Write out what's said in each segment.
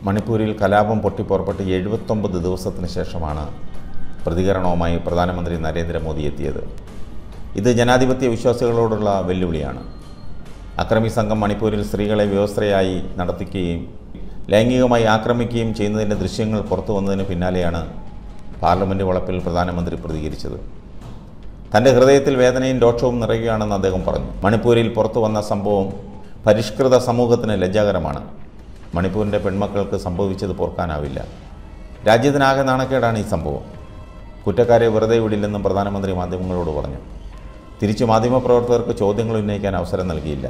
മണിപ്പൂരിൽ കലാപം പൊട്ടിപ്പുറപ്പെട്ട് എഴുപത്തൊമ്പത് ദിവസത്തിന് ശേഷമാണ് പ്രതികരണവുമായി പ്രധാനമന്ത്രി നരേന്ദ്രമോദി എത്തിയത് ഇത് ജനാധിപത്യ വിശ്വാസികളോടുള്ള വെല്ലുവിളിയാണ് അക്രമി സംഘം മണിപ്പൂരിൽ സ്ത്രീകളെ വ്യവസ്ഥയായി നടത്തിക്കുകയും ലൈംഗികമായി ആക്രമിക്കുകയും ചെയ്യുന്നതിൻ്റെ ദൃശ്യങ്ങൾ പുറത്തു വന്നതിന് പിന്നാലെയാണ് പാർലമെൻറ്റ് വളപ്പിൽ പ്രധാനമന്ത്രി പ്രതികരിച്ചത് തൻ്റെ ഹൃദയത്തിൽ വേദനയും രോക്ഷവും നിറയുകയാണെന്ന് അദ്ദേഹം പറഞ്ഞു മണിപ്പൂരിൽ പുറത്തു വന്ന സംഭവം പരിഷ്കൃത സമൂഹത്തിന് ലജ്ജാകരമാണ് മണിപ്പൂരിൻ്റെ പെൺമക്കൾക്ക് സംഭവിച്ചത് പൊറുക്കാനാവില്ല രാജ്യത്തിനാകെ നാണക്കേടാണ് ഈ സംഭവം കുറ്റക്കാരെ വെറുതെ വിടില്ലെന്നും പ്രധാനമന്ത്രി മാധ്യമങ്ങളോട് പറഞ്ഞു തിരിച്ചു മാധ്യമപ്രവർത്തകർക്ക് ചോദ്യങ്ങൾ ഉന്നയിക്കാൻ അവസരം നൽകിയില്ല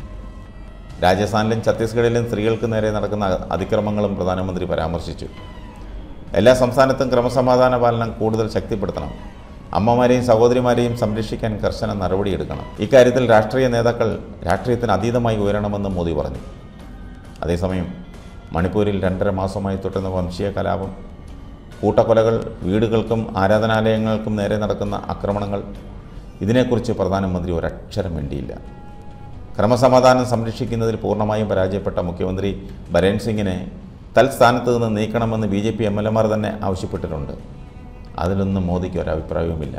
രാജസ്ഥാനിലും ഛത്തീസ്ഗഡിലും സ്ത്രീകൾക്ക് നേരെ നടക്കുന്ന അതിക്രമങ്ങളും പ്രധാനമന്ത്രി പരാമർശിച്ചു എല്ലാ സംസ്ഥാനത്തും ക്രമസമാധാന പാലനം കൂടുതൽ ശക്തിപ്പെടുത്തണം അമ്മമാരെയും സഹോദരിമാരെയും സംരക്ഷിക്കാൻ കർശന നടപടിയെടുക്കണം ഇക്കാര്യത്തിൽ രാഷ്ട്രീയ നേതാക്കൾ രാഷ്ട്രീയത്തിന് അതീതമായി ഉയരണമെന്ന് മോദി പറഞ്ഞു അതേസമയം മണിപ്പൂരിൽ രണ്ടര മാസമായി തുടരുന്ന വംശീയ കലാപം കൂട്ടക്കൊലകൾ വീടുകൾക്കും ആരാധനാലയങ്ങൾക്കും നേരെ നടക്കുന്ന ആക്രമണങ്ങൾ ഇതിനെക്കുറിച്ച് പ്രധാനമന്ത്രി ഒരക്ഷരം വേണ്ടിയില്ല ക്രമസമാധാനം സംരക്ഷിക്കുന്നതിൽ പൂർണ്ണമായും പരാജയപ്പെട്ട മുഖ്യമന്ത്രി ബരേൻ സിംഗിനെ തൽസ്ഥാനത്ത് നിന്ന് നീക്കണമെന്ന് ബി ജെ പി എം എൽ എമാർ തന്നെ ആവശ്യപ്പെട്ടിട്ടുണ്ട് അതിലൊന്നും മോദിക്ക് ഒരഭിപ്രായവുമില്ല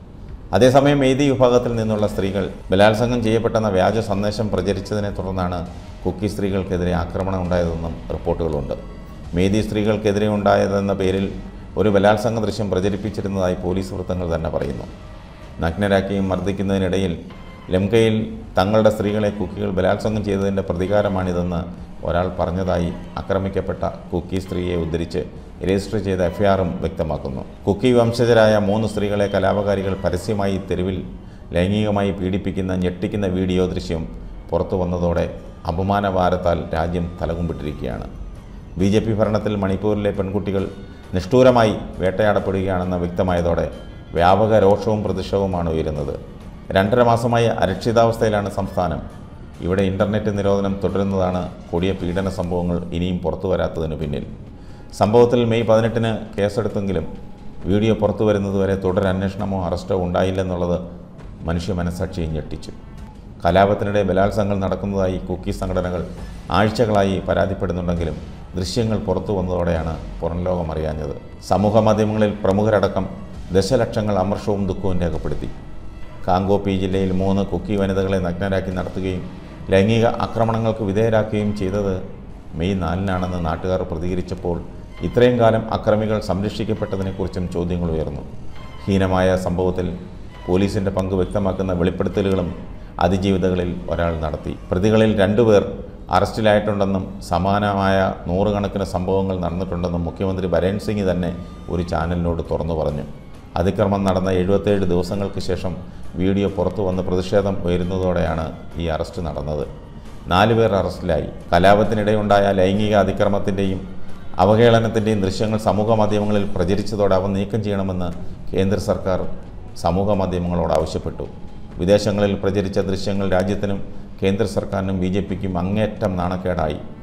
അതേസമയം മെയ്തി വിഭാഗത്തിൽ നിന്നുള്ള സ്ത്രീകൾ ബലാത്സംഗം ചെയ്യപ്പെട്ടെന്ന വ്യാജ സന്ദേശം പ്രചരിച്ചതിനെ തുടർന്നാണ് കുക്കി സ്ത്രീകൾക്കെതിരെ ആക്രമണം ഉണ്ടായതെന്നും റിപ്പോർട്ടുകളുണ്ട് മെയ്തി സ്ത്രീകൾക്കെതിരെ ഉണ്ടായതെന്ന പേരിൽ ഒരു ബലാത്സംഗ ദൃശ്യം പ്രചരിപ്പിച്ചിരുന്നതായി പോലീസ് വൃത്തങ്ങൾ തന്നെ പറയുന്നു നഗ്നരാക്കിയും മർദ്ദിക്കുന്നതിനിടയിൽ ലംകയിൽ തങ്ങളുടെ സ്ത്രീകളെ കുക്കികൾ ബലാത്സംഗം ചെയ്തതിൻ്റെ പ്രതികാരമാണിതെന്ന് ഒരാൾ പറഞ്ഞതായി ആക്രമിക്കപ്പെട്ട കുക്കി സ്ത്രീയെ ഉദ്ധരിച്ച് രജിസ്റ്റർ ചെയ്ത എഫ്ഐആറും വ്യക്തമാക്കുന്നു കുക്കി വംശജരായ മൂന്ന് സ്ത്രീകളെ കലാപകാരികൾ പരസ്യമായി തെരുവിൽ ലൈംഗികമായി പീഡിപ്പിക്കുന്ന ഞെട്ടിക്കുന്ന വീഡിയോ ദൃശ്യം പുറത്തു വന്നതോടെ അപമാനഭാരത്താൽ രാജ്യം തലകുമ്പിട്ടിരിക്കുകയാണ് ബി ജെ പി ഭരണത്തിൽ മണിപ്പൂരിലെ പെൺകുട്ടികൾ നിഷ്ഠൂരമായി വേട്ടയാടപ്പെടുകയാണെന്ന് വ്യക്തമായതോടെ വ്യാപക രോഷവും പ്രതിഷേധവുമാണ് ഉയരുന്നത് രണ്ടര മാസമായി അരക്ഷിതാവസ്ഥയിലാണ് സംസ്ഥാനം ഇവിടെ ഇൻ്റർനെറ്റ് നിരോധനം തുടരുന്നതാണ് കൊടിയ പീഡന സംഭവങ്ങൾ ഇനിയും പുറത്തു വരാത്തതിനു പിന്നിൽ സംഭവത്തിൽ മെയ് പതിനെട്ടിന് കേസെടുത്തെങ്കിലും വീഡിയോ പുറത്തു വരുന്നതുവരെ തുടരന്വേഷണമോ അറസ്റ്റോ ഉണ്ടായില്ലെന്നുള്ളത് മനുഷ്യ മനസാക്ഷിയെ ഞെട്ടിച്ചു കലാപത്തിനിടെ ബലാത്സംഗങ്ങൾ നടക്കുന്നതായി കുക്കി സംഘടനകൾ ആഴ്ചകളായി പരാതിപ്പെടുന്നുണ്ടെങ്കിലും ദൃശ്യങ്ങൾ പുറത്തു വന്നതോടെയാണ് പുറംലോകം അറിയാഞ്ഞത് സമൂഹ മാധ്യമങ്ങളിൽ പ്രമുഖരടക്കം ദശലക്ഷങ്ങൾ അമർഷവും ദുഃഖവും രേഖപ്പെടുത്തി കാങ്കോപ്പി ജില്ലയിൽ മൂന്ന് കുക്കി വനിതകളെ നഗ്നരാക്കി നടത്തുകയും ലൈംഗിക ആക്രമണങ്ങൾക്ക് വിധേയരാക്കുകയും ചെയ്തത് മെയ് നാലിനാണെന്ന് നാട്ടുകാർ പ്രതികരിച്ചപ്പോൾ ഇത്രയും കാലം അക്രമികൾ സംരക്ഷിക്കപ്പെട്ടതിനെക്കുറിച്ചും ചോദ്യങ്ങൾ ഉയർന്നു ഹീനമായ സംഭവത്തിൽ പോലീസിൻ്റെ പങ്ക് വ്യക്തമാക്കുന്ന വെളിപ്പെടുത്തലുകളും അതിജീവിതകളിൽ ഒരാൾ നടത്തി പ്രതികളിൽ രണ്ടുപേർ അറസ്റ്റിലായിട്ടുണ്ടെന്നും സമാനമായ നൂറുകണക്കിന് സംഭവങ്ങൾ നടന്നിട്ടുണ്ടെന്നും മുഖ്യമന്ത്രി ബരേൻ സിംഗ് തന്നെ ഒരു ചാനലിനോട് തുറന്നു പറഞ്ഞു അതിക്രമം നടന്ന എഴുപത്തേഴ് ദിവസങ്ങൾക്ക് ശേഷം വീഡിയോ പുറത്തു വന്ന് പ്രതിഷേധം ഉയരുന്നതോടെയാണ് ഈ അറസ്റ്റ് നടന്നത് നാലുപേർ അറസ്റ്റിലായി കലാപത്തിനിടെയുണ്ടായ ലൈംഗിക അതിക്രമത്തിൻ്റെയും അവഹേളനത്തിൻ്റെയും ദൃശ്യങ്ങൾ സമൂഹ മാധ്യമങ്ങളിൽ പ്രചരിച്ചതോടെ അവ നീക്കം ചെയ്യണമെന്ന് കേന്ദ്ര സർക്കാർ സമൂഹ മാധ്യമങ്ങളോട് ആവശ്യപ്പെട്ടു വിദേശങ്ങളിൽ പ്രചരിച്ച ദൃശ്യങ്ങൾ രാജ്യത്തിനും കേന്ദ്ര സർക്കാരിനും ബി ജെ പിക്കും അങ്ങേയറ്റം നാണക്കേടായി